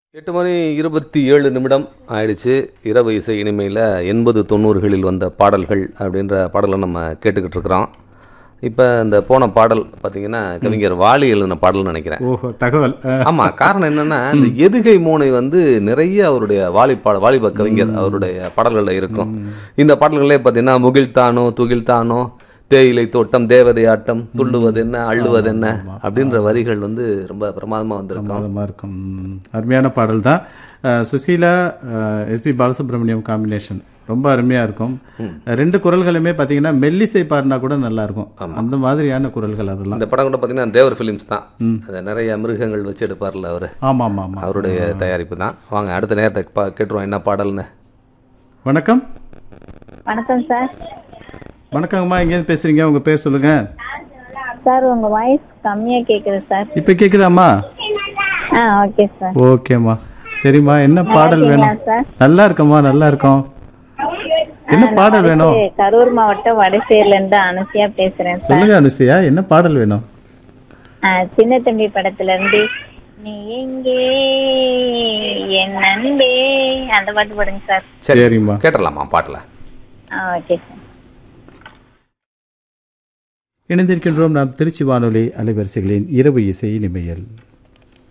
எட்டு மணி இருபத்தி ஏழு நிமிடம் ஆயிடுச்சு இரவு இசை இனிமையில் எண்பது தொண்ணூறுகளில் வந்த பாடல்கள் அப்படின்ற பாடலை நம்ம கேட்டுக்கிட்டு இருக்கிறோம் இப்போ இந்த போன பாடல் பார்த்தீங்கன்னா கவிஞர் வாலி எழுதின பாடல்னு நினைக்கிறேன் ஓஹோ தகவல் அஹ், ஆமாம் காரணம் என்னன்னா இந்த எதுகை மூனை வந்து நிறைய அவருடைய வாலி பாட வாலிப கவிஞர் அவருடைய பாடல்களில் இருக்கும் இந்த பாடல்களே பார்த்தீங்கன்னா முகில்தானோ துகில்தானோ தேயிலை தோட்டம் தேவதை ஆட்டம் துள்ளுவது என்ன அள்ளுவது என்ன அப்படின்ற வரிகள் வந்து ரொம்ப பிரமாதமாக வந்திருக்கும் பிரமாதமா இருக்கும் ம், அருமையான பாடல் தான் அஹ், சுசீலா எஸ்பி பாலசுப்ரமணியம் காம்பினேஷன் ரொம்ப அருமையா இருக்கும் ரெண்டு குரல்களுமே பார்த்தீங்கன்னா மெல்லிசை பாடினா கூட நல்லா இருக்கும் அந்த மாதிரியான குரல்கள் அதெல்லாம் இந்த படம் கூட பார்த்தீங்கன்னா தேவர் ஃபிலிம்ஸ் தான் அது நிறைய மிருகங்கள் வச்சு எடுப்பார்ல அவர் ஆமா ஆமா ஆமா அவருடைய தயாரிப்பு தான் வாங்க அடுத்த நேரத்தை பா கேட்டுருவோம் என்ன பாடல்னு வணக்கம் வணக்கம் சார் வணக்கங்கம்மா எங்கேருந்து பேசுறீங்க உங்க பேர் சொல்லுங்க சார் உங்க வாய்ஸ் கம்மியா கேக்குது சார் இப்போ கேக்குதாம்மா ஆ ஓகே சார் ஓகேம்மா சரிம்மா என்ன பாடல் வேணும் சார் நல்லா இருக்கம்மா நல்லா இருக்கோம் என்ன பாடல் வேணும் இது கரூர் மாவட்டம் வடசேரில இருந்து அனுசியா பேசுறேன் சார் சொல்லுங்க அனுசையா என்ன பாடல் வேணும் ஆ, சின்ன தம்பி படத்துல இருந்து நீ எங்கே என் நண்பே அந்த பாட்டு போடுங்க சார் சரிம்மா கேட்டுடலாமா பாட்டில் ஆ ஓகே சார் இணைந்திருக்கின்றோம் நாம் திருச்சி வானொலி அலைவரிசைகளின் இரவு இசை இனிமையில்